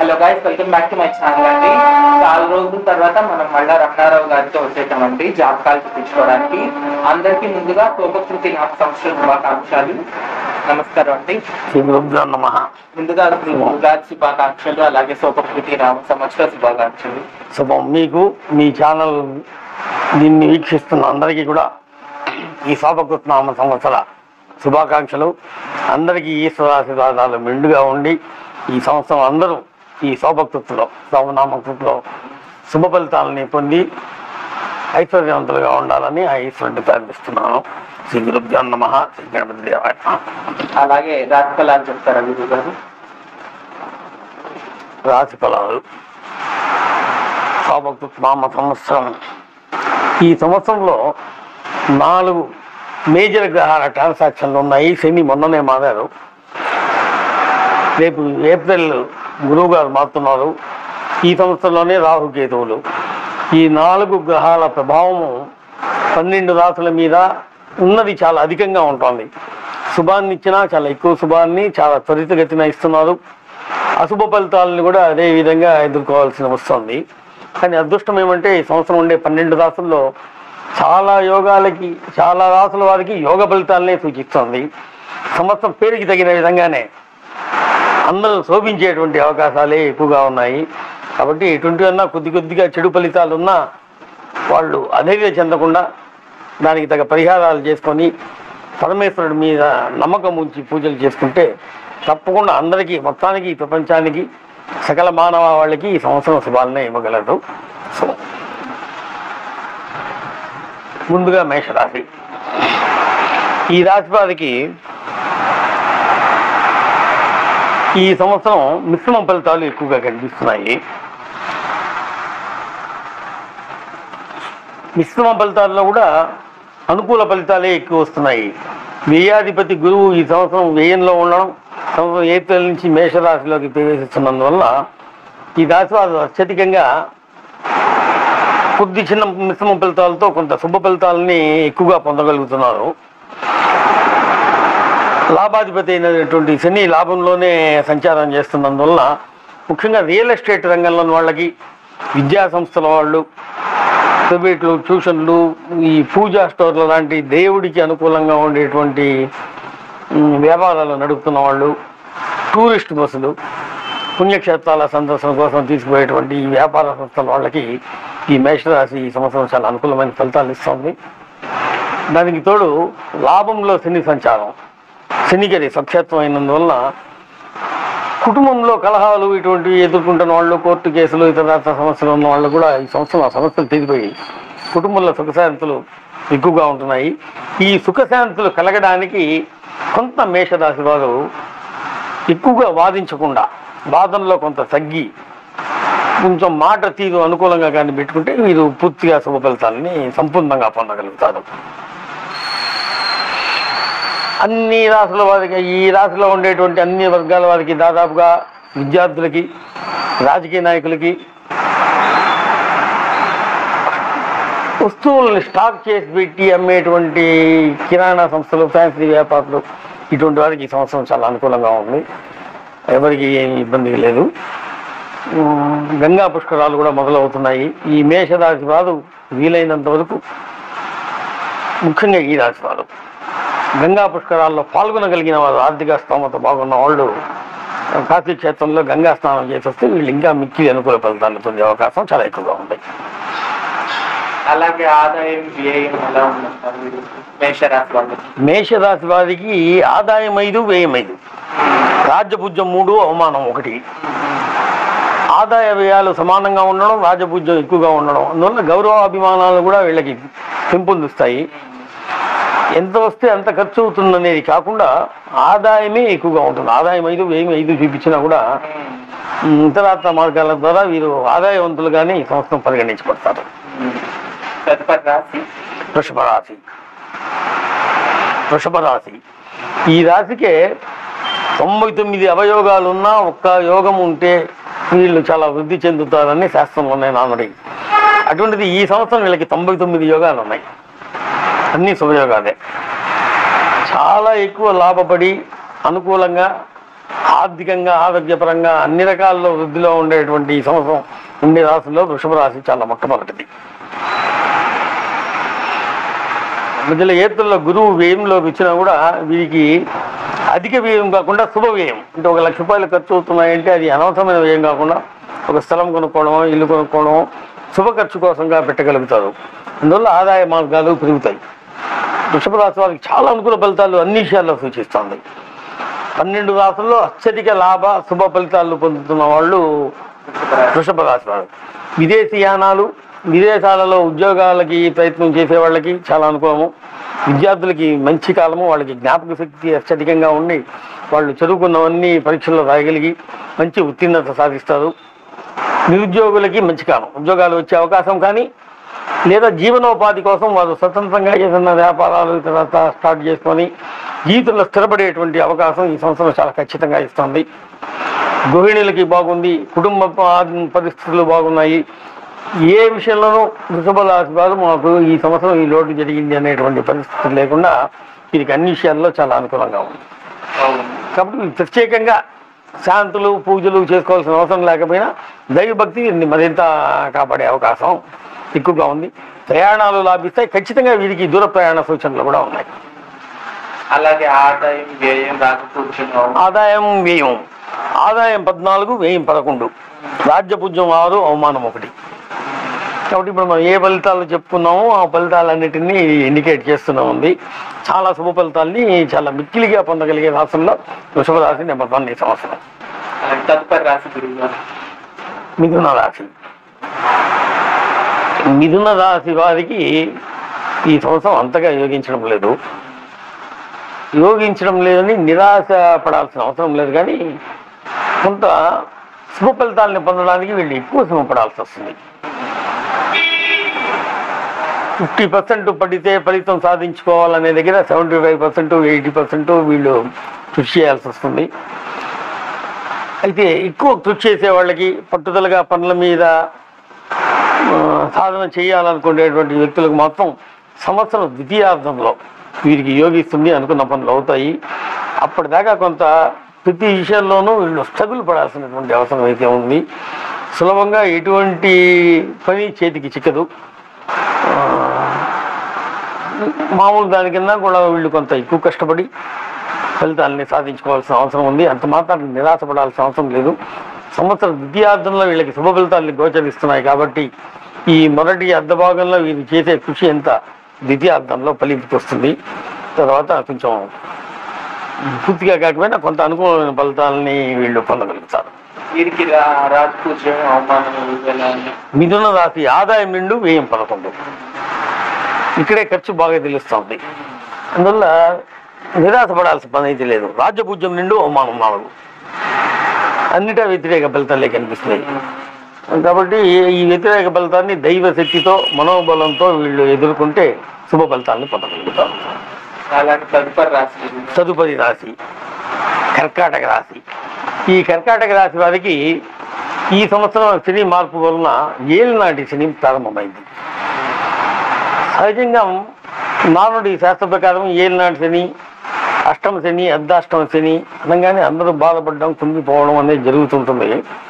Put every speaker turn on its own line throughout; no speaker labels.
Hello guys welcome back to my channel అండి చాలా రోజుల తర్వాత మనం మళ్ళా రమణారావు గారితో వచ్చేసామండి జాతకాలు చూపించుకోవడానికి అందరికీ ముందుగా కోపకృతి నాకు సంవత్సరం శుభాకాంక్షలు నమస్కారం అండి
శ్రీ గురుభ్యో నమ
ముందుగా మీకు ఉగాది శుభాకాంక్షలు అలాగే సోపకృతి రామ సంవత్సర శుభాకాంక్షలు
శుభం మీకు మీ ఛానల్ దీన్ని వీక్షిస్తున్న అందరికీ కూడా ఈ శోభకృష్ణామ సంవత్సర శుభాకాంక్షలు అందరికీ ఈశ్వరాశీర్వాదాలు మెండుగా ఉండి ఈ సంవత్సరం అందరూ ఈ శోభకృతిలో శోభనామకృతిలో శుభ ఫలితాలని పొంది ఐశ్వర్యవంతులుగా ఉండాలని ఆ ఈశ్వరుడిని ప్రార్థిస్తున్నాను శ్రీ గురుభ్యో నమ శ్రీ గణపతి దేవాయ నమః.
అలాగే రాశి ఫలాలు చెప్తారా గురువు గారు
రాశి ఫలాలు శోభకృష్ణామ సంవత్సరం ఈ సంవత్సరంలో నాలుగు మేజర్ గ్రహాల ట్రాన్సాక్షన్లు ఉన్నాయి శని మొన్ననే మారారు రేపు ఏప్రిల్ గురువు గారు మారుతున్నారు ఈ సంవత్సరంలోనే రాహుకేతువులు ఈ నాలుగు గ్రహాల ప్రభావము పన్నెండు రాసుల మీద ఉన్నది చాలా అధికంగా ఉంటుంది శుభాన్ని ఇచ్చినా చాలా ఎక్కువ శుభాన్ని చాలా త్వరితగతిన ఇస్తున్నారు అశుభ ఫలితాలను కూడా అదే విధంగా ఎదుర్కోవాల్సి వస్తుంది కానీ అదృష్టం ఏమంటే ఈ సంవత్సరం ఉండే పన్నెండు రాసుల్లో చాలా యోగాలకి చాలా రాసుల వారికి యోగ ఫలితాలనే సూచిస్తుంది సంవత్సరం పేరుకి తగిన విధంగానే అందరూ శోభించేటువంటి అవకాశాలే ఎక్కువగా ఉన్నాయి కాబట్టి ఎటువంటి అన్నా కొద్ది కొద్దిగా చెడు ఫలితాలు ఉన్నా వాళ్ళు అధైర్య చెందకుండా దానికి తగ్గ పరిహారాలు చేసుకొని పరమేశ్వరుడి మీద నమ్మకం ఉంచి పూజలు చేసుకుంటే తప్పకుండా అందరికీ మొత్తానికి ఈ ప్రపంచానికి సకల మానవ వాళ్ళకి ఈ సంవత్సరం శుభాలనే ఇవ్వగలరు సో ముందుగా మేషరాశి ఈ రాశి వారికి ఈ సంవత్సరం మిశ్రమ ఫలితాలు ఎక్కువగా కనిపిస్తున్నాయి మిశ్రమ ఫలితాల్లో కూడా అనుకూల ఫలితాలే ఎక్కువ వస్తున్నాయి వ్యయాధిపతి గురువు ఈ సంవత్సరం వ్యయంలో ఉండడం సంవత్సరం ఏప్రిల్ నుంచి మేషరాశిలోకి ప్రవేశిస్తున్నందువల్ల ఈ రాశి వారు అత్యధికంగా కొద్ది చిన్న మిశ్రమ ఫలితాలతో కొంత శుభ ఫలితాలని ఎక్కువగా పొందగలుగుతున్నారు లాభాధిపతి అయినటువంటి శని లాభంలోనే సంచారం చేస్తున్నందువల్ల ముఖ్యంగా రియల్ ఎస్టేట్ రంగంలోని వాళ్ళకి విద్యా సంస్థల వాళ్ళు ప్రైవేట్లు ట్యూషన్లు ఈ పూజా స్టోర్ల లాంటి దేవుడికి అనుకూలంగా ఉండేటువంటి ఉమ్, వ్యాపారాలు నడుపుతున్న వాళ్ళు టూరిస్ట్ బస్సులు పుణ్యక్షేత్రాల సందర్శన కోసం తీసుకుపోయేటువంటి ఈ వ్యాపార సంస్థల వాళ్ళకి ఈ మేషరాశి ఈ సంవత్సరం చాలా అనుకూలమైన ఫలితాలు ఇస్తుంది దానికి తోడు లాభంలో శని సంచారం శనిగరి సక్షేత్రం అయినందువల్ల కుటుంబంలో కలహాలు ఇటువంటివి ఎదుర్కొంటున్న వాళ్ళు కోర్టు కేసులు ఇతర సమస్యలు ఉన్న వాళ్ళు కూడా ఈ సంవత్సరం ఆ సమస్యలు తీరిపోయి కుటుంబంలో సుఖశాంతులు ఎక్కువగా ఉంటున్నాయి ఈ సుఖశాంతులు కలగడానికి కొంత మేషరాశి వారు ఎక్కువగా వాదించకుండా వాదనలో కొంత తగ్గి కొంచెం మాట తీరు అనుకూలంగా కానీ పెట్టుకుంటే వీరు పూర్తిగా శుభ ఫలితాలని సంపూర్ణంగా పొందగలుగుతారు అన్ని రాసుల వారికి ఈ రాశిలో ఉండేటువంటి అన్ని వర్గాల వారికి దాదాపుగా విద్యార్థులకి రాజకీయ నాయకులకి వస్తువులను స్టాక్ చేసి పెట్టి అమ్మేటువంటి కిరాణా సంస్థలు ఫ్యాన్సీ వ్యాపారులు ఇటువంటి వారికి ఈ సంవత్సరం చాలా అనుకూలంగా ఉంది ఎవరికి ఏమి ఇబ్బంది లేదు ఉమ్, గంగా పుష్కరాలు కూడా మొదలవుతున్నాయి ఈ మేషరాశి వారు వీలైనంత వరకు ముఖ్యంగా ఈ రాశి వారు గంగా పుష్కరాల్లో పాల్గొనగలిగిన వారు ఆర్థిక స్తోమత బాగున్న వాళ్ళు కాశీ క్షేత్రంలో గంగా స్నానం చేసి వస్తే వీళ్ళు ఇంకా మిక్కిలి అనుకూల ఫలితాలు పొందే అవకాశం చాలా ఎక్కువగా ఉంది
అలాగే ఆదాయం వ్యయం ఎలా ఉందంటారు మీరు మేషరాశి వాళ్ళకి
మేషరాశి వారికి ఆదాయం ఐదు వ్యయం ఐదు రాజ్యపూజ్యం మూడు అవమానం ఒకటి ఆదాయ వ్యయాలు సమానంగా ఉండడం రాజపూజ్యం ఎక్కువగా ఉండడం అందువల్ల గౌరవ అభిమానాలు కూడా వీళ్ళకి పెంపొందిస్తాయి ఎంత వస్తే అంత ఖర్చు అవుతుందనేది కాకుండా ఆదాయమే ఎక్కువగా ఉంటుంది ఆదాయం ఐదు వ్యయం ఐదు చూపించినా కూడా ఉమ్, ఇతరాత్ర మార్గాల ద్వారా వీరు ఆదాయవంతులుగానే ఈ సంవత్సరం పరిగణించబడతారు
తదుపరి రాశి
వృషభ రాశి వృషభ రాశి ఈ రాశికే తొంభై తొమ్మిది అవయోగాలు ఉన్నా ఒక్క యోగం ఉంటే వీళ్ళు చాలా వృద్ధి చెందుతారని శాస్త్రంలోనే నానుడి అటువంటిది ఈ సంవత్సరం వీళ్ళకి తొంభై తొమ్మిది యోగాలు ఉన్నాయి అన్ని శుభయోగాలే చాలా ఎక్కువ లాభపడి అనుకూలంగా ఆర్థికంగా ఆరోగ్యపరంగా అన్ని రకాల్లో వృద్ధిలో ఉండేటువంటి ఈ సంవత్సరం ఉండే రాశుల్లో వృషభ రాశి చాలా మొట్టమొదటిది మధ్యలో ఏతుల్లో గురువు వ్యయంలోకి వచ్చినా కూడా వీరికి అధిక వ్యయం కాకుండా శుభ వ్యయం అంటే ఒక లక్ష రూపాయలు ఖర్చు అవుతున్నాయంటే అది అనవసరమైన వ్యయం కాకుండా ఒక స్థలం కొనుక్కోవడం ఇల్లు కొనుక్కోవడం శుభ ఖర్చు కోసంగా పెట్టగలుగుతారు అందువల్ల ఆదాయ మార్గాలు పెరుగుతాయి వృషభ రాశి వారికి చాలా అనుకూల ఫలితాలు అన్ని విషయాల్లో సూచిస్తుంది పన్నెండు రాసుల్లో అత్యధిక లాభ శుభ ఫలితాలు పొందుతున్న వాళ్ళు వృషభ రాశి వారు విదేశీయానాలు విదేశాలలో ఉద్యోగాలకి ప్రయత్నం చేసే వాళ్ళకి చాలా అనుకూలము విద్యార్థులకి మంచి కాలము వాళ్ళకి జ్ఞాపక శక్తి అత్యధికంగా ఉండి వాళ్ళు చదువుకున్నవన్నీ పరీక్షల్లో రాయగలిగి మంచి ఉత్తీర్ణత సాధిస్తారు నిరుద్యోగులకి మంచి కాలం ఉద్యోగాలు వచ్చే అవకాశం కానీ లేదా జీవనోపాధి కోసం వారు స్వతంత్రంగా ఏదైనా వ్యాపారాలు తర్వాత స్టార్ట్ చేసుకొని జీవితంలో స్థిరపడేటువంటి అవకాశం ఈ సంవత్సరం చాలా ఖచ్చితంగా ఇస్తుంది గృహిణులకి బాగుంది కుటుంబ ప- పరిస్థితులు బాగున్నాయి ఏ విషయంలోనూ వృషభ రాశి వారు మాకు ఈ సంవత్సరం ఈ లోటు జరిగింది అనేటువంటి పరిస్థితి లేకుండా వీరికి అన్ని విషయాల్లో చాలా అనుకూలంగా ఉంది
అవును
కాబట్టి వీళ్ళు ప్రత్యేకంగా శాంతులు పూజలు చేసుకోవాల్సిన అవసరం లేకపోయినా దైవభక్తి వీరిని మరింత కాపాడే అవకాశం ఎక్కువగా ఉంది ప్రయాణాలు లాభిస్తాయి ఖచ్చితంగా వీరికి దూర ప్రయాణ సూచనలు కూడా ఉన్నాయి
అలాగే ఆదాయం వ్యయం రాకపోతున్నాం
ఆదాయం వ్యయం ఆదాయం పద్నాలుగు వ్యయం పదకొండు రాజ్యపూజ్యం ఆరు అవమానం ఒకటి కాబట్టి ఇప్పుడు మనం ఏ ఫలితాలు చెప్పుకున్నామో ఆ ఫలితాలన్నిటినీ ఇండికేట్ చేస్తూనే ఉంది చాలా శుభ ఫలితాల్ని చాలా మిక్కిలిగా పొందగలిగే రాష్ట్రంలో వృషభ రాశి నెంబర్ వన్ ఈ సంవత్సరం
అలాగే తదుపరి రాశి గురువు గారు
మిథున రాశి మిథున రాశి వారికి ఈ సంవత్సరం అంతగా యోగించడం లేదు యోగించడం లేదని నిరాశ పడాల్సిన అవసరం లేదు కానీ కొంత శుభ ఫలితాలని పొందడానికి వీళ్ళు ఎక్కువ శ్రమ పడాల్సి వస్తుంది ఫిఫ్టీ పర్సెంట్ పడితే ఫలితం సాధించుకోవాలనే దగ్గర seventy five percent eighty percent వీళ్ళు కృషి చేయాల్సి వస్తుంది అయితే ఎక్కువ కృషి చేసే వాళ్ళకి పట్టుదలగా పనుల మీద ఆ, సాధన చేయాలనుకునేటువంటి వ్యక్తులకు మాత్రం సంవత్సరం ద్వితీయార్థంలో వీరికి యోగిస్తుంది అనుకున్న పనులు అవుతాయి అప్పటిదాకా కొంత ప్రతి విషయంలోనూ వీళ్ళు స్ట్రగుల్ పడాల్సినటువంటి అవసరం అయితే ఉంది సులభంగా ఎటువంటి పని చేతికి చిక్కదు ఆ, మామూలు దానికన్నా కూడా వీళ్ళు కొంత ఎక్కువ కష్టపడి ఫలితాలని సాధించుకోవాల్సిన అవసరం ఉంది అంత మాత్రం నిరాశపడాల్సిన అవసరం లేదు సంవత్సరం ద్వితీయార్థంలో వీళ్ళకి శుభ ఫలితాలని గోచరిస్తున్నాయి కాబట్టి ఈ మొదటి అర్ధ భాగంలో వీరు చేసే కృషి ఎంత ద్వితీయార్థంలో ఫలింపుకొస్తుంది తర్వాత కొంచెం పూర్తిగా కాకపోయినా కొంత అనుకూలమైన ఫలితాలని వీళ్ళు పొందగలుగుతారు
వీరికి రా- రాజపూజ్యం అవమానం ఇవేలా ఉన్నాయి.
మిథున రాశి ఆదాయం నిండు వ్యయం పదకొండు ఇక్కడే ఖర్చు బాగా తెలుస్తుంది అందువల్ల నిరాశపడాల్సిన పని అయితే లేదు రాజ్యపూజ్యం నిండు అవమానం నాలుగు అన్నిటా వ్యతిరేక ఫలితాలే కనిపిస్తున్నాయి కాబట్టి ఈ వ్యతిరేక ఫలితాన్ని దైవ శక్తితో మనోబలంతో వీళ్ళు ఎదుర్కొంటే శుభ ఫలితాలను పొందగలుగుతారు
అలాగే తదుపరి రాశి గురువు గారు.
తదుపరి రాశి కర్కాటక రాశి ఈ కర్కాటక రాశి వారికి ఈ సంవత్సరం శని మార్పు వలన ఏలినాటి శని ప్రారంభమైంది సహజంగా నానుడి శాస్త్ర ప్రకారం ఏలినాటి శని అష్టమ శని అర్ధాష్టమ శని అనగానే అందరూ బాధపడడం కుంగిపోవడం అనేది జరుగుతుంటుంది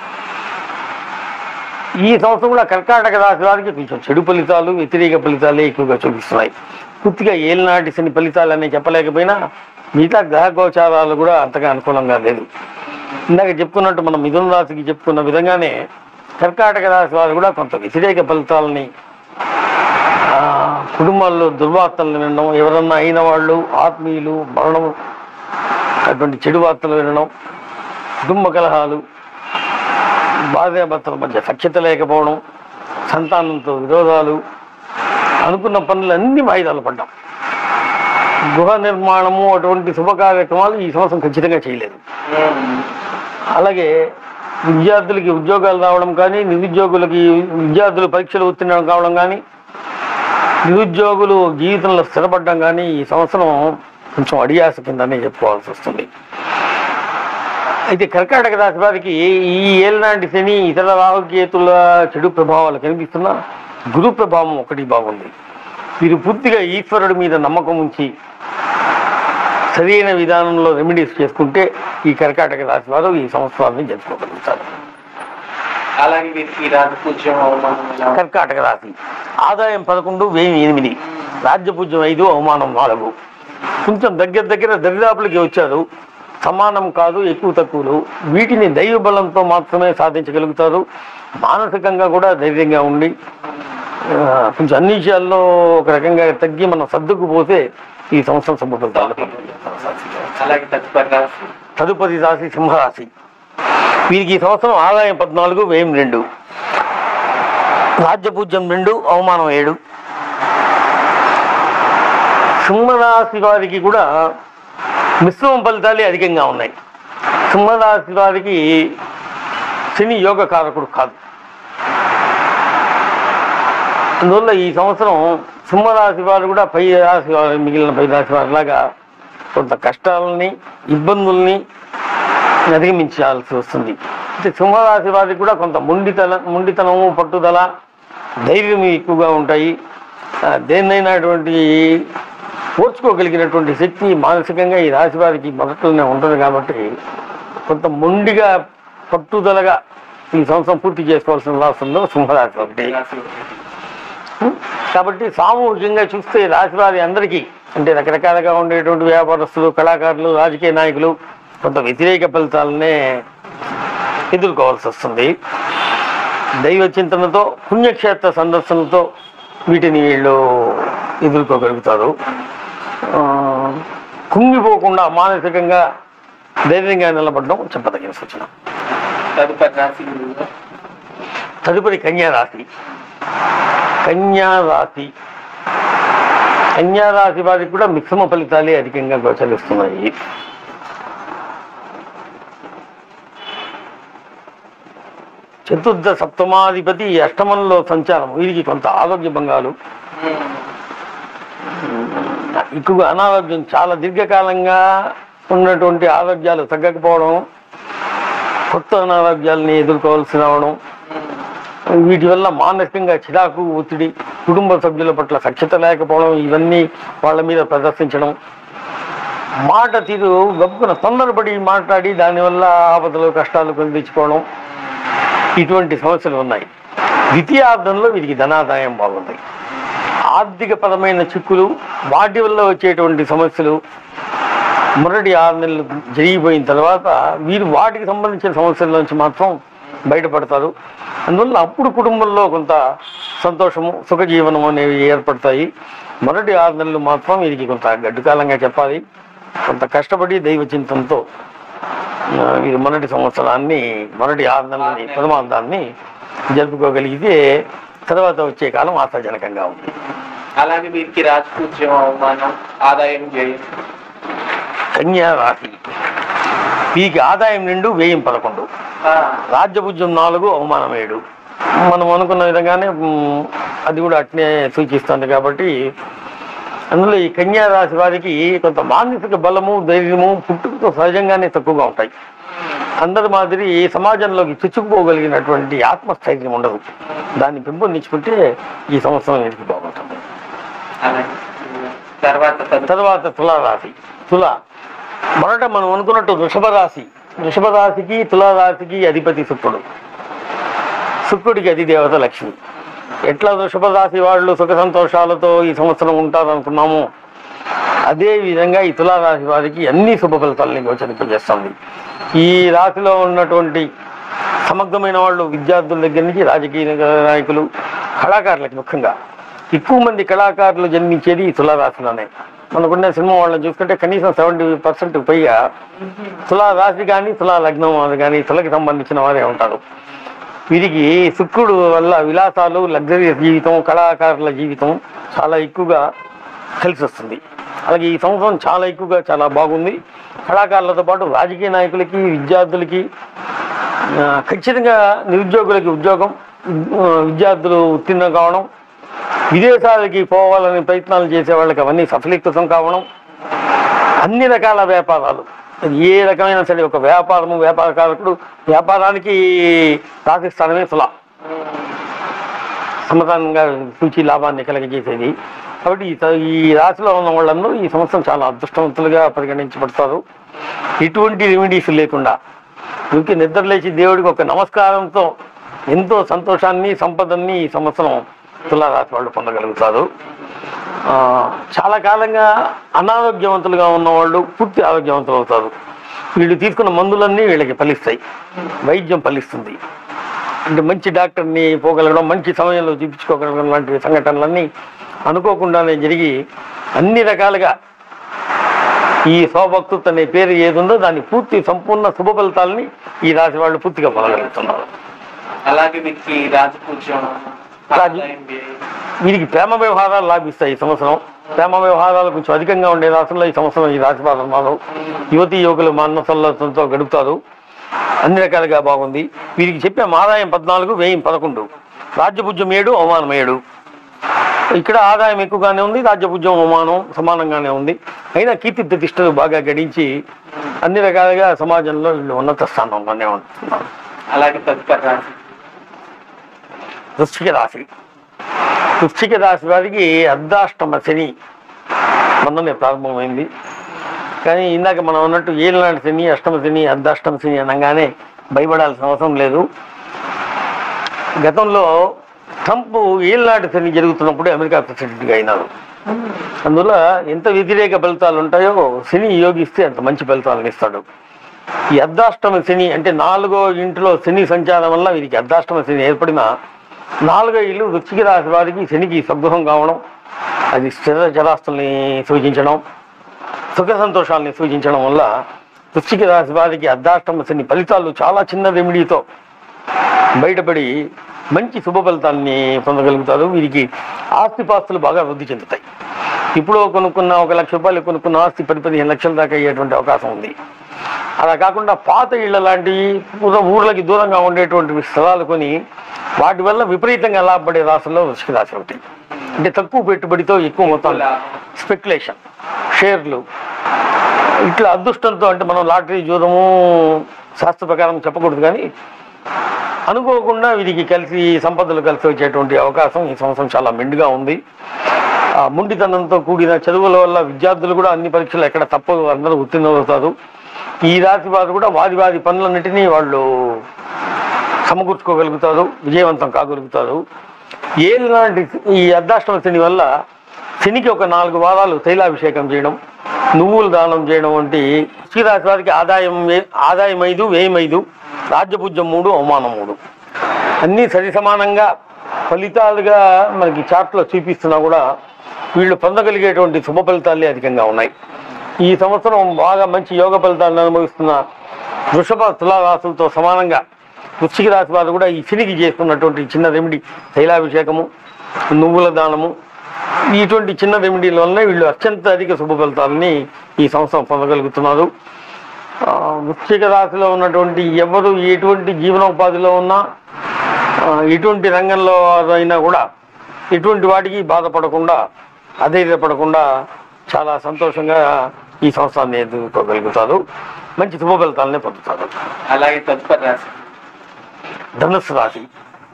ఈ సంవత్సరం కూడా కర్కాటక రాశి వారికి కొంచెం చెడు ఫలితాలు వ్యతిరేక ఫలితాలే ఎక్కువగా చూపిస్తున్నాయి పూర్తిగా ఏలినాటి శని ఫలితాలు అని చెప్పలేకపోయినా మిగతా గ్రహ గోచారాలు కూడా అంతగా అనుకూలంగా లేదు ఇందాక చెప్పుకున్నట్టు మనం మిథున రాశికి చెప్పుకున్న విధంగానే కర్కాటక రాశి వారు కూడా కొంత వ్యతిరేక ఫలితాలని ఆ, కుటుంబాల్లో దుర్వార్తలు వినడం ఎవరన్నా అయిన వాళ్ళు ఆత్మీయులు మరణం అటువంటి చెడు వార్తలు వినడం కుటుంబ కలహాలు భార్యాభర్తల మధ్య సఖ్యత లేకపోవడం సంతానంతో విరోధాలు అనుకున్న పనులన్నీ వాయిదాలు పడ్డాం గృహ నిర్మాణము అటువంటి శుభ కార్యక్రమాలు ఈ సంవత్సరం ఖచ్చితంగా చేయలేదు
ఉమ్.
అలాగే విద్యార్థులకి ఉద్యోగాలు రావడం కానీ నిరుద్యోగులకి విద్యార్థులు పరీక్షలు ఉత్తీర్ణం కావడం కానీ నిరుద్యోగులు జీవితంలో స్థిరపడడం కానీ ఈ సంవత్సరం కొంచెం అడియాస కిందనే చెప్పుకోవాల్సి వస్తుంది అయితే కర్కాటక రాశి వారికి ఈ ఏళ్ళనాటి శని ఇతర రాహుకేతుల చెడు ప్రభావాలు కనిపిస్తున్నా గురు ప్రభావం ఒకటి బాగుంది వీరు పూర్తిగా ఈశ్వరుడి మీద నమ్మకం ఉంచి సరైన విధానంలో రెమెడీస్ చేసుకుంటే ఈ కర్కాటక రాశి వారు ఈ సంవత్సరాన్ని జరుపుకోగలుగుతారు
అలాగే వీరికి రాజపూజ్యం అవమానం ఎలా ఉంటుంది?
కర్కాటక రాశి ఆదాయం పదకొండు వ్యయం ఎనిమిది రాజ్యపూజ్యం ఐదు అవమానం నాలుగు కొంచెం దగ్గర దగ్గర దరిదాపులకి వచ్చారు సమానం కాదు ఎక్కువ తక్కువలు వీటిని దైవ బలంతో మాత్రమే సాధించగలుగుతారు మానసికంగా కూడా ధైర్యంగా ఉండి ఆ, కొంచెం అన్ని విషయాల్లో ఒక రకంగా తగ్గి మనం సర్దుకుపోతే ఈ సంవత్సరం సభ్యులు
అలాగే తదుపరి రాశి
తదుపరి రాశి సింహరాశి వీరికి ఈ సంవత్సరం ఆదాయం పద్నాలుగు వ్యయం రెండు రాజ్యపూజ్యం రెండు అవమానం ఏడు సింహరాశి వారికి కూడా మిశ్రమ ఫలితాలే అధికంగా ఉన్నాయి సింహరాశి వారికి శని యోగ కారకుడు కాదు అందువల్ల ఈ సంవత్సరం సింహరాశి వారు కూడా పై రాశి వారు మిగిలిన పై రాశి వారిలాగా కొంత కష్టాలని ఇబ్బందుల్ని అధిగమించాల్సి వస్తుంది అంటే సింహరాశి వారికి కూడా కొంత మొండితన మొండితనము పట్టుదల ధైర్యం ఎక్కువగా ఉంటాయి ఆ, దేన్నైనటువంటి ఓర్చుకోగలిగినటువంటి శక్తి మానసికంగా ఈ రాశి వారికి మొదట్లోనే ఉంటుంది కాబట్టి కొంత మొండిగా పట్టుదలగా ఈ సంవత్సరం పూర్తి చేసుకోవాల్సిన రాష్ట్రంలో సింహరాశి ఒకటి
రాశి ఒకటి.
కాబట్టి సామూహికంగా చూస్తే రాశివారి అందరికీ అంటే రకరకాలుగా ఉండేటువంటి వ్యాపారస్తులు కళాకారులు రాజకీయ నాయకులు కొంత వ్యతిరేక ఫలితాలనే ఎదుర్కోవాల్సి వస్తుంది దైవ చింతనతో పుణ్యక్షేత్ర సందర్శనతో వీటిని వీళ్ళు ఎదుర్కోగలుగుతారు ఆ, కుంగిపోకుండా మానసికంగా ధైర్యంగా నిలబడడం చెప్పదగిన సూచన
తదుపరి రాశి గురువు.
తదుపరి కన్యా రాశి కన్యా రాశి కన్యా రాశి వారికి కూడా మిశ్రమ ఫలితాలే అధికంగా గోచరిస్తున్నాయి చతుర్థ సప్తమాధిపతి అష్టమంలో సంచారం వీరికి కొంత ఆరోగ్య భంగాలు ఎక్కువగా అనారోగ్యం చాలా దీర్ఘకాలంగా ఉన్నటువంటి ఆరోగ్యాలు తగ్గకపోవడం కొత్త అనారోగ్యాలని ఎదుర్కోవాల్సి రావడం వీటి వల్ల మానసికంగా చిరాకు ఒత్తిడి కుటుంబ సభ్యుల పట్ల సఖ్యత లేకపోవడం ఇవన్నీ వాళ్ళ మీద ప్రదర్శించడం మాట తీరు గబ్బున తొందరపడి మాట్లాడి దానివల్ల ఆపదలు కష్టాలు కొని తెచ్చుకోవడం ఇటువంటి సమస్యలు ఉన్నాయి ద్వితీయార్థంలో వీరికి ధనాదాయం బాగుంది ఆర్థిక పరమైన చిక్కులు వాటి వల్ల వచ్చేటువంటి సమస్యలు మొదటి ఆరు నెలలు జరిగిపోయిన తర్వాత వీరు వాటికి సంబంధించిన సమస్యల నుంచి మాత్రం బయటపడతారు అందువల్ల అప్పుడు కుటుంబంలో కొంత సంతోషము సుఖజీవనం అనేవి ఏర్పడతాయి మొదటి ఆరు నెలలు మాత్రం వీరికి కొంత గడ్డుకాలంగా చెప్పాలి కొంత కష్టపడి దైవ చింతనతో ఆ, వీరు మొదటి సంవత్సరాన్ని మొదటి ఆరు నెలలని ప్రథమాంతాన్ని జరుపుకోగలిగితే తర్వాత వచ్చే కాలం ఆశాజనకంగా ఉంది
అలాగే వీరికి రాజపూజ్యం అవమానం ఆదాయం వ్యయం
కన్యా రాశి వీరికి ఆదాయం రెండు వ్యయం పదకొండు
ఆ,
రాజ్యభుజ్యం నాలుగు అవమానం ఏడు మనం అనుకున్న విధంగానే మ్, అది కూడా అట్నే సూచిస్తుంది కాబట్టి అందులో ఈ కన్యా రాశి వారికి కొంత మానసిక బలము ధైర్యము పుట్టుకతో సహజంగానే తక్కువగా ఉంటాయి అందరి మాదిరి సమాజంలోకి చుచ్చుకుపోగలిగినటువంటి ఆత్మస్థైర్యం ఉండదు దాన్ని పెంపొందించుకుంటే ఈ సంవత్సరం వీరికి బాగుంటుంది
అలాగే తర్వాత తదుపరి
తర్వాత తులారాశి తుల మొదట మనం అనుకున్నట్టు వృషభ రాశి వృషభ రాశికి తులారాశికి అధిపతి శుక్రుడు శుక్రుడికి అధిదేవత లక్ష్మి ఎట్లా వృషభ రాశి వాళ్ళు సుఖ సంతోషాలతో ఈ సంవత్సరం ఉంటారనుకున్నాము అదే విధంగా ఈ తులారాశి వారికి అన్ని శుభ ఫలితాలని గోచరింపజేస్తుంది ఈ రాశిలో ఉన్నటువంటి సమగ్రమైన వాళ్ళు విద్యార్థుల దగ్గర నుంచి రాజకీయ నాయకులు కళాకారులకు ముఖ్యంగా ఎక్కువ మంది కళాకారులు జన్మించేది ఈ తులారాశిలోనే మనకున్న సినిమా వాళ్ళని చూసుకుంటే కనీసం సెవెంటీ పర్సెంట్ పైగా తులా రాశి కానీ తులా లగ్నం వారు కానీ తులకి సంబంధించిన వారే ఉంటారు వీరికి శుక్రుడు వల్ల విలాసాలు లగ్జరీస్ జీవితం కళాకారుల జీవితం చాలా ఎక్కువగా కలిసి వస్తుంది అలాగే ఈ సంవత్సరం చాలా ఎక్కువగా చాలా బాగుంది కళాకారులతో పాటు రాజకీయ నాయకులకి విద్యార్థులకి ఆ, ఖచ్చితంగా నిరుద్యోగులకి ఉద్యోగం ఆ, విద్యార్థులు ఉత్తీర్ణం కావడం విదేశాలకి పోవాలని ప్రయత్నాలు చేసే వాళ్ళకి అవన్నీ సఫలీకృతం కావడం అన్ని రకాల వ్యాపారాలు అది ఏ రకమైన సరే ఒక వ్యాపారము వ్యాపారకారకుడు వ్యాపారానికి రాశిస్థానమే తుల సమాధానంగా సూచి లాభాన్ని కలగజేసేది కాబట్టి ఈ స- ఈ రాశిలో ఉన్న వాళ్ళందరూ ఈ సంవత్సరం చాలా అదృష్టవంతులుగా పరిగణించబడతారు ఎటువంటి రెమెడీస్ లేకుండా ఊరికి నిద్ర లేచి దేవుడికి ఒక నమస్కారంతో ఎంతో సంతోషాన్ని సంపదన్ని ఈ సంవత్సరం తులారాశి వాళ్ళు పొందగలుగుతారు ఆ, చాలా కాలంగా అనారోగ్యవంతులుగా ఉన్నవాళ్ళు పూర్తి ఆరోగ్యవంతులు అవుతారు వీళ్ళు తీసుకున్న మందులన్నీ వీళ్ళకి ఫలిస్తాయి వైద్యం ఫలిస్తుంది అంటే మంచి డాక్టర్ని పోగలగడం మంచి సమయంలో చూపించుకోగలగడం లాంటి సంఘటనలన్నీ అనుకోకుండానే జరిగి అన్ని రకాలుగా ఈ స్వభక్తృత్ అనే పేరు ఏదుందో దాని పూర్తి సంపూర్ణ శుభ ఫలితాలని ఈ రాశి వాళ్ళు పూర్తిగా పొందగలుగుతున్నారు
అలాగే వీరికి రాజపూజ్యం
రాజు-
ఆదాయం వ్యయం.
వీరికి ప్రేమ వ్యవహారాలు లాభిస్తాయి ఈ సంవత్సరం ప్రేమ వ్యవహారాలు కొంచెం అధికంగా ఉండే రాష్ట్రంలో ఈ సంవత్సరం ఈ రాశి వారు ఉన్నారు యువతి యువకులు మానసోల్లాసంతో గడుపుతారు అన్ని రకాలుగా బాగుంది వీరికి చెప్పే ఆదాయం పద్నాలుగు వ్యయం పదకొండు రాజ్యభుజ్యం ఏడు అవమానం ఏడు ఇక్కడ ఆదాయం ఎక్కువగానే ఉంది రాజ్యభుజ్యం అవమానం సమానంగానే ఉంది అయినా కీర్తి ప్రతిష్టలు బాగా గడించి అన్ని రకాలుగా సమాజంలో వీళ్ళు ఉన్నత స్థానంలోనే ఉంటున్నారు
అలాగే తదుపరి రాశి
వృశ్చిక రాశి వృశ్చిక రాశి వారికి అర్ధాష్టమ శని మొన్ననే ప్రారంభమైంది కానీ ఇందాక మనం అన్నట్టు ఏళ్ళనాటి శని అష్టమ శని అర్ధాష్టమ శని అనగానే భయపడాల్సిన అవసరం లేదు గతంలో ట్రంప్ ఏళ్ళనాటి శని జరుగుతున్నప్పుడు అమెరికా ప్రెసిడెంట్గా అయినారు అందువల్ల ఎంత వ్యతిరేక ఫలితాలు ఉంటాయో శని యోగిస్తే అంత మంచి ఫలితాలను ఇస్తాడు ఈ అర్ధాష్టమ శని అంటే నాలుగో ఇంటిలో శని సంచారం వల్ల వీరికి అర్ధాష్టమ శని ఏర్పడిన నాలుగో ఇల్లు వృశ్చిక రాశి వారికి శనికి సద్గృహం కావడం అది స్థిర జలాస్తుల్ని సూచించడం సుఖ సంతోషాలని సూచించడం వల్ల వృశ్చిక రాశి వారికి అర్ధాష్టమ శని ఫలితాలు చాలా చిన్న రెమెడీతో బయటపడి మంచి శుభ ఫలితాన్ని పొందగలుగుతారు వీరికి ఆస్తిపాస్తులు బాగా వృద్ధి చెందుతాయి ఇప్పుడు కొనుక్కున్న ఒక లక్ష రూపాయలు కొనుక్కున్న ఆస్తి పది పదిహేను లక్షల దాకా అయ్యేటువంటి అవకాశం ఉంది అలా కాకుండా పాత ఇళ్ళ లాంటివి ఊర- ఊర్లకి దూరంగా ఉండేటువంటి స్థలాలు కొని వాటి వల్ల విపరీతంగా లాభపడే రాశుల్లో వృషిక రాశి ఒకటి అంటే తక్కువ పెట్టుబడితో ఎక్కువ మొత్తం స్పెక్యులేషన్ షేర్లు ఇట్లా అదృష్టంతో అంటే మనం లాటరీ జూదము శాస్త్ర ప్రకారం చెప్పకూడదు కానీ అనుకోకుండా వీరికి కలిసి సంపదలు కలిసి వచ్చేటువంటి అవకాశం ఈ సంవత్సరం చాలా మెండుగా ఉంది ఆ ముండితనంతో కూడిన చదువుల వల్ల విద్యార్థులు కూడా అన్ని పరీక్షలు ఎక్కడ తప్పదు అందరూ ఉత్తీర్ణులవుతారు ఈ రాశి వారు కూడా వారి వారి పనులన్నిటినీ వాళ్ళు సమకూర్చుకోగలుగుతారు విజయవంతం కాగలుగుతారు ఏలాంటి ఈ అర్ధాష్టమ శని వల్ల శనికి ఒక నాలుగు వారాలు తైలాభిషేకం చేయడం నువ్వులు దానం చేయడం వంటి శ్రీరాశి వారికి ఆదాయం వే- ఆదాయం ఐదు వ్యయం ఐదు రాజ్యపూజ్యం మూడు అవమానం మూడు అన్నీ సరి సమానంగా ఫలితాలుగా మనకి చార్ట్లో చూపిస్తున్నా కూడా వీళ్ళు పొందగలిగేటువంటి శుభ ఫలితాలే అధికంగా ఉన్నాయి ఈ సంవత్సరం బాగా మంచి యోగ ఫలితాలను అనుభవిస్తున్న వృషభ తులారాశులతో సమానంగా వృశ్చిక రాశి వారు కూడా ఈ శనికి చేసుకున్నటువంటి చిన్న రెమెడీ తైలాభిషేకము నువ్వుల దానము ఇటువంటి చిన్న రెమెడీల వల్లనే వీళ్ళు అత్యంత అధిక శుభ ఫలితాలని ఈ సంవత్సరం పొందగలుగుతున్నారు ఆ, వృశ్చిక రాశిలో ఉన్నటువంటి ఎవరు ఎటువంటి జీవనోపాధిలో ఉన్నా ఆ, ఎటువంటి రంగంలో అయినా కూడా ఎటువంటి వాటికి బాధపడకుండా అధైర్యపడకుండా చాలా సంతోషంగా ఈ సంవత్సరాన్ని ఎదుర్కోగలుగుతారు మంచి శుభ ఫలితాలనే పొందుతారు
అలాగే తదుపరి రాశి
ధనుస్సు రాశి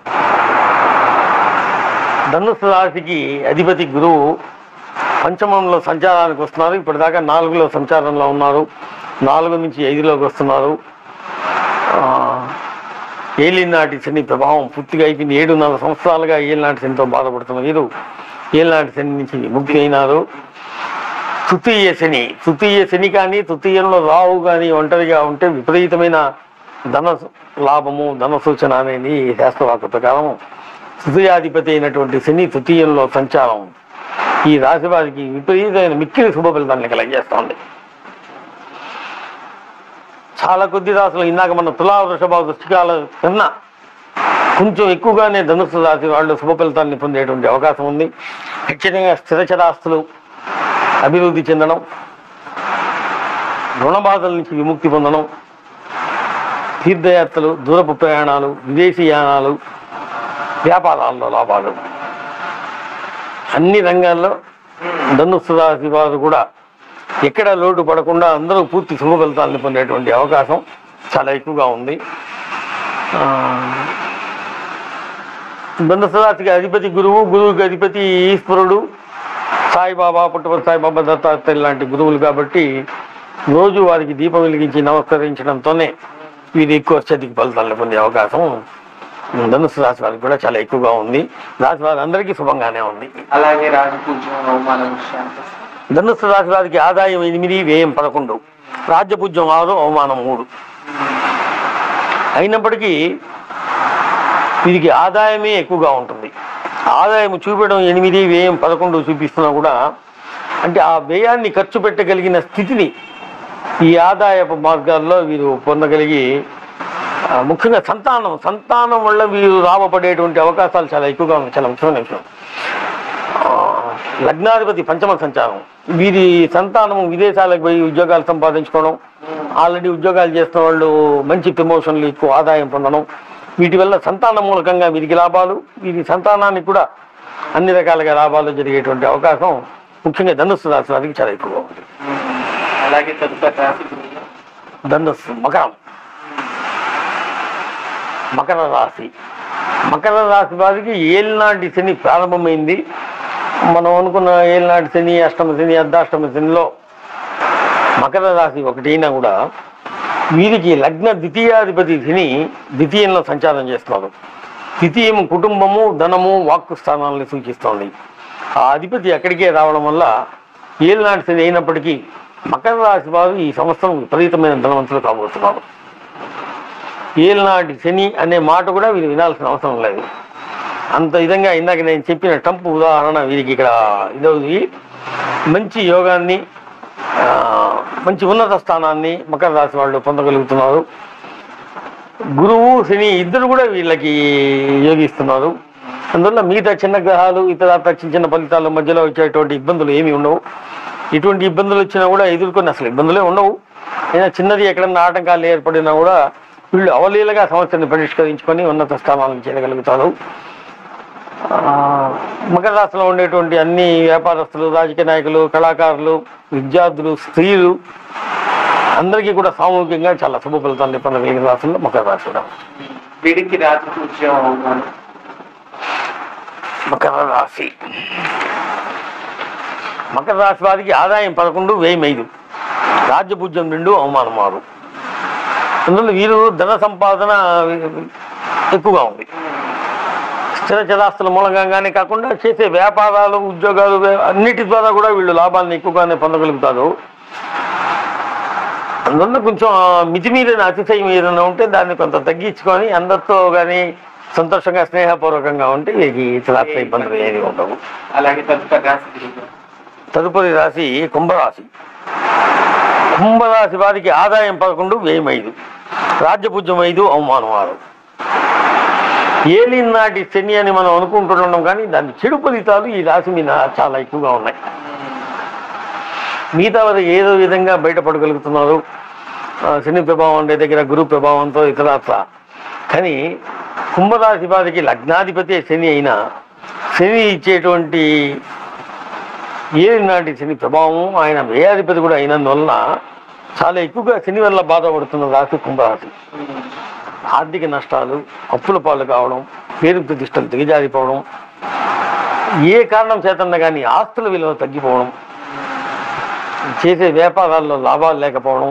ధనుస్సు రాశికి అధిపతి గురువు పంచమంలో సంచారానికి వస్తున్నారు ఇప్పటిదాకా నాలుగులో సంచారంలో ఉన్నారు నాలుగు నుంచి ఐదులోకి వస్తున్నారు ఆ, ఏలినాటి శని ప్రభావం పూర్తిగా అయిపోయింది ఏడున్నర సంవత్సరాలుగా ఏలినాటి శనితో బాధపడుతున్న వీరు ఏలినాటి శని నుంచి ముక్తి అయినారు తృతీయ శని తృతీయ శని కానీ తృతీయంలో రావు కానీ ఒంటరిగా ఉంటే విపరీతమైన ధన లాభము ధన సూచన అనేది శాస్త్రవాక్య ప్రకారం తృతీయాధిపతి అయినటువంటి శని తృతీయంలో సంచారం ఈ రాశి వారికి విపరీతమైన మిక్కిలి శుభ ఫలితాన్ని కలిగజేస్తోంది చాలా కొద్ది రాశులు ఇందాక మన తులా వృషభ వృష్టికాల కన్నా కొంచెం ఎక్కువగానే ధనుసు రాశి వాళ్ళు శుభ ఫలితాన్ని పొందేటువంటి అవకాశం ఉంది ఖచ్చితంగా స్థిరచరాస్తులు అభివృద్ధి చెందడం రుణ బాధల నుంచి విముక్తి పొందడం తీర్థయాత్రలు దూరపు ప్రయాణాలు విదేశీయానాలు వ్యాపారాల్లో లాభాలు అన్ని రంగాల్లో ధనుస్సు రాశి వారు కూడా ఎక్కడ లోటు పడకుండా అందరూ పూర్తి శుభ ఫలితాలను పొందేటువంటి అవకాశం చాలా ఎక్కువగా ఉంది ఆ, ధనుసు రాశికి అధిపతి గురువు గురువుకి అధిపతి ఈశ్వరుడు సాయిబాబా పుట్టపతి సాయిబాబా దత్తాత్రేయ లాంటి గురువులు కాబట్టి రోజు వారికి దీపం వెలిగించి నమస్కరించడంతోనే వీరు ఎక్కువ అత్యధిక ఫలితాలను పొందే అవకాశం ధనుసు రాశి వారికి కూడా చాలా ఎక్కువగా ఉంది రాశి వారందరికీ శుభంగానే ఉంది
అలాగే రాజపూజ్యం అవమానం విషయానికి వస్తే
ధనుస్సు రాశి వారికి ఆదాయం ఎనిమిది వ్యయం పదకొండు రాజ్యపూజ్యం ఆరు అవమానం మూడు అయినప్పటికీ వీరికి ఆదాయమే ఎక్కువగా ఉంటుంది ఆదాయం చూపడం ఎనిమిది వ్యయం పదకొండు చూపిస్తున్నా కూడా అంటే ఆ వ్యయాన్ని ఖర్చు పెట్టగలిగిన స్థితిని ఈ ఆదాయపు మార్గాల్లో వీరు పొందగలిగి ఆ, ముఖ్యంగా సంతానం సంతానం వల్ల వీరు లాభపడేటువంటి అవకాశాలు చాలా ఎక్కువగా ఉన్నాయి చాలా ముఖ్యమైన విషయం ఆ, లగ్నాధిపతి పంచమ సంచారం వీరి సంతానం విదేశాలకు పోయి ఉద్యోగాలు సంపాదించుకోవడం ఆల్రెడీ ఉద్యోగాలు చేస్తున్న వాళ్ళు మంచి ప్రమోషన్లు ఎక్కువ ఆదాయం పొందడం వీటి వల్ల సంతానం మూలకంగా వీరికి లాభాలు వీరి సంతానానికి కూడా అన్ని రకాలుగా లాభాలు జరిగేటువంటి అవకాశం ముఖ్యంగా ధనుస్సు రాశి వారికి చాలా ఎక్కువగా ఉంది
అలాగే తదుపరి రాశి గురువు.
ధనుస్సు మకరం మకర రాశి మకర రాశి వారికి ఏలినాటి శని ప్రారంభమైంది మనం అనుకున్న ఏలినాటి శని అష్టమ శని అర్ధాష్టమ శనిలో మకర రాశి ఒకటైనా కూడా వీరికి లగ్న ద్వితీయాధిపతి శని ద్వితీయంలో సంచారం చేస్తున్నారు ద్వితీయం కుటుంబము ధనము వాక్కు స్థానాలను సూచిస్తోంది ఆ అధిపతి ఎక్కడికే రావడం వల్ల ఏలినాటి శని అయినప్పటికీ మకర రాశి వారు ఈ సంవత్సరం విపరీతమైన ధనవంతులు కాబోతున్నారు ఏలినాటి శని అనే మాట కూడా వీరు వినాల్సిన అవసరం లేదు అంత విధంగా ఇందాక నేను చెప్పిన టంప్ ఉదాహరణ వీరికి ఇక్కడ ఇదవుతుంది మంచి యోగాన్ని ఆ, మంచి ఉన్నత స్థానాన్ని మకర రాశి వాళ్ళు పొందగలుగుతున్నారు గురువు శని ఇద్దరు కూడా వీళ్ళకి యోగిస్తున్నారు అందువల్ల మిగతా చిన్న గ్రహాలు ఇతర చిన్న చిన్న ఫలితాల మధ్యలో వచ్చేటువంటి ఇబ్బందులు ఏమీ ఉండవు ఇటువంటి ఇబ్బందులు వచ్చినా కూడా ఎదుర్కొని అసలు ఇబ్బందులే ఉండవు అయినా చిన్నది ఎక్కడన్నా ఆటంకాలు ఏర్పడినా కూడా వీళ్ళు అవలీలగా సమస్యను పరిష్కరించుకొని ఉన్నత స్థానాలను చేరగలుగుతారు ఆ, మకర రాశిలో ఉండేటువంటి అన్ని వ్యాపారస్తులు రాజకీయ నాయకులు కళాకారులు విద్యార్థులు స్త్రీలు అందరికీ కూడా సామూహికంగా చాలా శుభ ఫలితాన్ని పొందగలిగిన రాశుల్లో మకర రాశి కూడా
వీడికి రాజపూజ్యం అవమానం
మకర రాశి మకర రాశి వారికి ఆదాయం పదకొండు వ్యయం ఐదు రాజ్యపూజ్యం రెండు అవమానం ఆరు అందులో వీరు ధన సంపాదన ఎక్కువగా ఉంది స్థిర చరాస్తుల మూలంగానే కాకుండా చేసే వ్యాపారాలు ఉద్యోగాలు వే- అన్నిటి ద్వారా కూడా వీళ్ళు లాభాలను ఎక్కువగానే పొందగలుగుతారు అందువల్ల కొంచెం ఆ మితిమీరిన అతిశయం ఏదైనా ఉంటే దాన్ని కొంత తగ్గించుకొని అందరితో కానీ సంతోషంగా స్నేహపూర్వకంగా ఉంటే వీరికి ఇతర ఇబ్బందులు ఏమి ఉండవు
అలాగే తదుపరి రాశి గురువు.
తదుపరి రాశి కుంభరాశి కుంభరాశి వారికి ఆదాయం పదకొండు వ్యయం ఐదు రాజ్యపూజ్యం ఐదు అవమానం ఆరు ఏలిన నాటి శని అని మనం అనుకుంటున్నాం కానీ దాని చెడు ఫలితాలు ఈ రాశి మీద చాలా ఎక్కువగా ఉన్నాయి మిగతా వారు ఏదో విధంగా బయటపడగలుగుతున్నారు ఆ, శని ప్రభావం ఉండే దగ్గర గురు ప్రభావంతో ఇతరత్ర కానీ కుంభరాశి వారికి లగ్నాధిపతి శని అయినా శని ఇచ్చేటువంటి ఏది నాటి శని ప్రభావం ఆయన వ్యయాధిపతి కూడా అయినందువలన చాలా ఎక్కువగా శని వల్ల బాధపడుతున్న రాశి కుంభరాశి ఆర్థిక నష్టాలు అప్పుల పాలు కావడం పేరు ప్రతిష్టలు దిగజారిపోవడం ఏ కారణం చేతన్నా కానీ ఆస్తుల విలువ తగ్గిపోవడం చేసే వ్యాపారాల్లో లాభాలు లేకపోవడం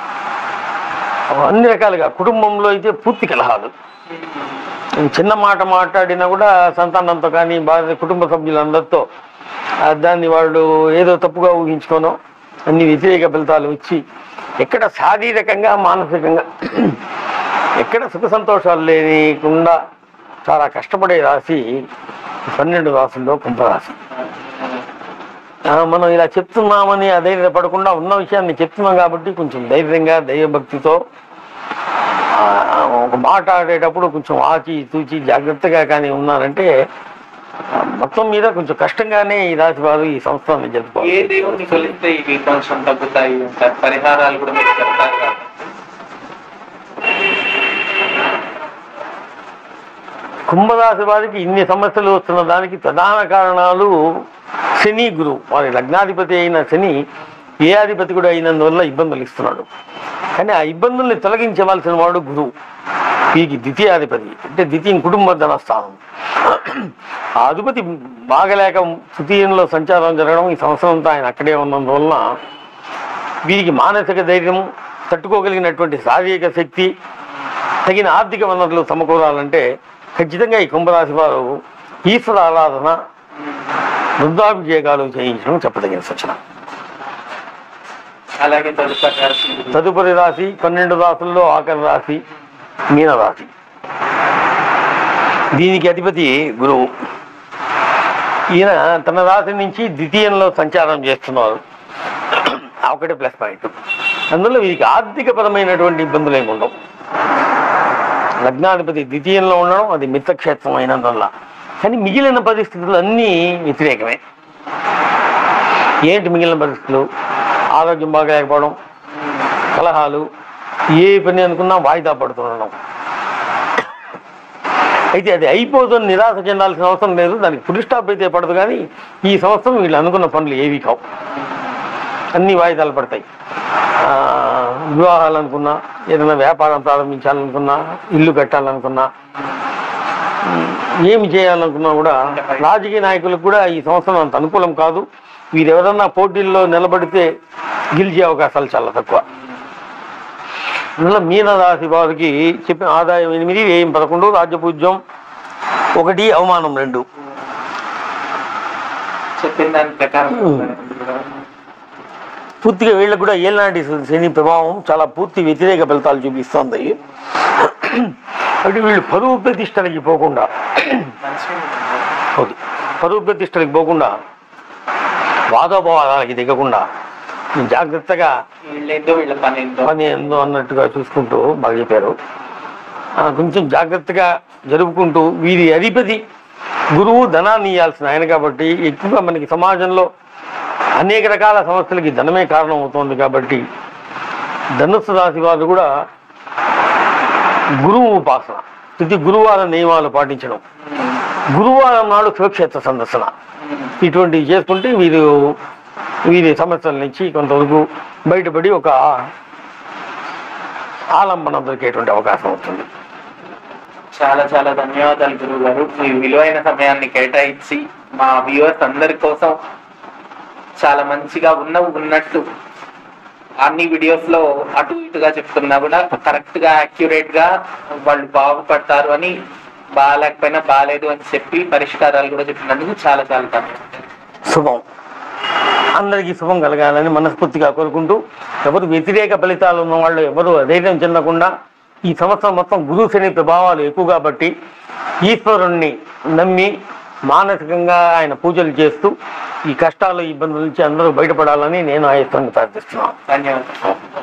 అన్ని రకాలుగా కుటుంబంలో అయితే పూర్తి కలహాలు చిన్న మాట మాట్లాడినా కూడా సంతానంతో కానీ భార్య కుటుంబ సభ్యులందరితో ఆ, దాన్ని వాళ్ళు ఏదో తప్పుగా ఊహించుకోనో అన్ని వ్యతిరేక ఫలితాలు వచ్చి ఎక్కడ శారీరకంగా మానసికంగా ఎక్కడ సుఖ సంతోషాలు లేకుండా చాలా కష్టపడే రాశి పన్నెండు రాశుల్లో కుంభరాశి ఆ, మనం ఇలా చెప్తున్నామని అధైర్యపడకుండా ఉన్న విషయాన్ని చెప్తున్నాం కాబట్టి కొంచెం ధైర్యంగా దైవభక్తితో ఆ, ఒక మాట ఆడేటప్పుడు కొంచెం ఆచి తూచి జాగ్రత్తగా కానీ ఉన్నారంటే ఆ, మొత్తం మీద కొంచెం కష్టంగానే ఈ రాశి వారు ఈ సంవత్సరాన్ని
ఏ
జరుపుకోవాలి
దేవుణ్ణి కొలిస్తే ఇవి కొంచెం తగ్గుతాయి అంటారు పరిహారాలు కూడా మీరు చెప్తారు కదా.
కుంభరాశి వారికి ఇన్ని సమస్యలు వస్తున్న దానికి ప్రధాన కారణాలు శని గురువు వారి లగ్నాధిపతి అయిన శని ఏ అధిపతి కూడా అయినందువల్ల ఇబ్బందులు ఇస్తున్నాడు కానీ ఆ ఇబ్బందుల్ని తొలగించవలసిన వాడు గురువు వీరికి ద్వితీయాధిపతి అంటే ద్వితీయం కుటుంబ ధనస్థానం ఆ అధిపతి బాగలేక తృతీయంలో సంచారం జరగడం ఈ సంవత్సరం అంతా ఆయన అక్కడే ఉన్నందువలన వీరికి మానసిక ధైర్యం తట్టుకోగలిగినటువంటి శారీరక శక్తి తగిన ఆర్థిక వనరులు సమకూరాలంటే ఖచ్చితంగా ఈ కుంభరాశి వారు ఈశ్వర ఆరాధన వృద్ధాభిషేకాలు చేయించడం చెప్పదగిన సూచన
అలాగే తదుపరి రాశి
తదుపరి రాశి పన్నెండు రాశుల్లో ఆఖరి రాశి మీనరాశి దీనికి అధిపతి గురువు ఈయన తన రాశి నుంచి ద్వితీయంలో సంచారం చేస్తున్నారు ఆ ఒకటే ప్లస్ పాయింట్ అందులో వీరికి ఆర్థికపరమైనటువంటి ఇబ్బందులు ఏమి ఉండవు లగ్నాధిపతి ద్వితీయంలో ఉండడం అది మిత్రక్షేత్రం అయినందువల్ల కానీ మిగిలిన పరిస్థితులు అన్నీ వ్యతిరేకమే ఏంటి మిగిలిన పరిస్థితులు ఆరోగ్యం బాగలేకపోవడం కలహాలు ఏ పని అనుకున్నా వాయిదా పడుతుండడం అయితే అది అయిపోతుంది నిరాశ చెందాల్సిన అవసరం లేదు దానికి ఫుల్ స్టాప్ అయితే పడదు కానీ ఈ సంవత్సరం వీళ్ళు అనుకున్న పనులు ఏవి కావు అన్ని వాయిదాలు పడతాయి ఆ, వివాహాలు అనుకున్నా ఏదైనా వ్యాపారం ప్రారంభించాలనుకున్నా ఇల్లు కట్టాలనుకున్నా ఉమ్, ఏమి చేయాలనుకున్నా కూడా రాజకీయ నాయకులకు కూడా ఈ సంవత్సరం అంత అనుకూలం కాదు వీరు ఎవరన్నా పోటీల్లో నిలబడితే గెలిచే అవకాశాలు చాలా తక్కువ అందువల్ల మీనరాశి వారికి చెప్పిన ఆదాయం ఎనిమిది వ్యయం పదకొండు రాజ్యపూజ్యం ఒకటి అవమానం రెండు
చెప్పిన దాని ప్రకారం
పూర్తిగా వీళ్ళకు కూడా ఏనాటి శని ప్రభావం చాలా పూర్తి వ్యతిరేక ఫలితాలు చూపిస్తోంది అంటే వీళ్ళు పరువు ప్రతిష్టలకి పోకుండా
మంచిగా
అవును పరువు ప్రతిష్టలకి పోకుండా వాదోపవాదాలకి దిగకుండా జాగ్రత్తగా
వీళ్ళేందో వీళ్ళ పని ఏందో
పని ఏందో అన్నట్టుగా చూసుకుంటూ బాగా చెప్పారు ఆ, కొంచెం జాగ్రత్తగా జరుపుకుంటూ వీరి అధిపతి గురువు ధనాన్ని ఇవ్వాల్సిన ఆయన కాబట్టి ఎక్కువగా మనకి సమాజంలో అనేక రకాల సమస్యలకి ధనమే కారణం అవుతోంది కాబట్టి ధనుస్సు రాశి వారు కూడా గురువు ఉపాసన ప్రతి గురువారం నియమాలు పాటించడం గురువారం నాడు శివక్షేత్ర సందర్శన ఇటువంటివి చేసుకుంటే వీరు వీరి సమస్యల నుంచి కొంతవరకు బయటపడి ఒక ఆలంబన దొరికేటువంటి అవకాశం అవుతుంది
చాలా చాలా ధన్యవాదాలు గురువు గారు మీ విలువైన సమయాన్ని కేటాయించి మా వ్యూవర్స్ అందరి కోసం చాలా మంచిగా ఉన్న ఉన్నట్టు అన్ని వీడియోస్ లో అటు ఇటుగా చెప్తున్నా కూడా కరెక్ట్ గా యాక్యురేట్ గా వాళ్ళు బాగుపడతారు అని బాగాలేకపోయినా బాగాలేదు అని చెప్పి పరిష్కారాలు కూడా చెప్పినందుకు చాలా చాలా ధన్యవాదాలు
శుభం అందరికీ శుభం కలగాలని మనస్ఫూర్తిగా కోరుకుంటూ ఎవరు వ్యతిరేక ఫలితాలు ఉన్న వాళ్ళు ఎవరు అధైర్యం చెందకుండా ఈ సంవత్సరం మొత్తం గురు శని ప్రభావాలు ఎక్కువ కాబట్టి ఈశ్వరుణ్ణి నమ్మి మానసికంగా ఆయన పూజలు చేస్తూ ఈ కష్టాలు ఇబ్బందుల నుంచి అందరూ బయటపడాలని నేను ఆ ఈశ్వరుని ప్రార్థిస్తున్నాను
ధన్యవాదాలు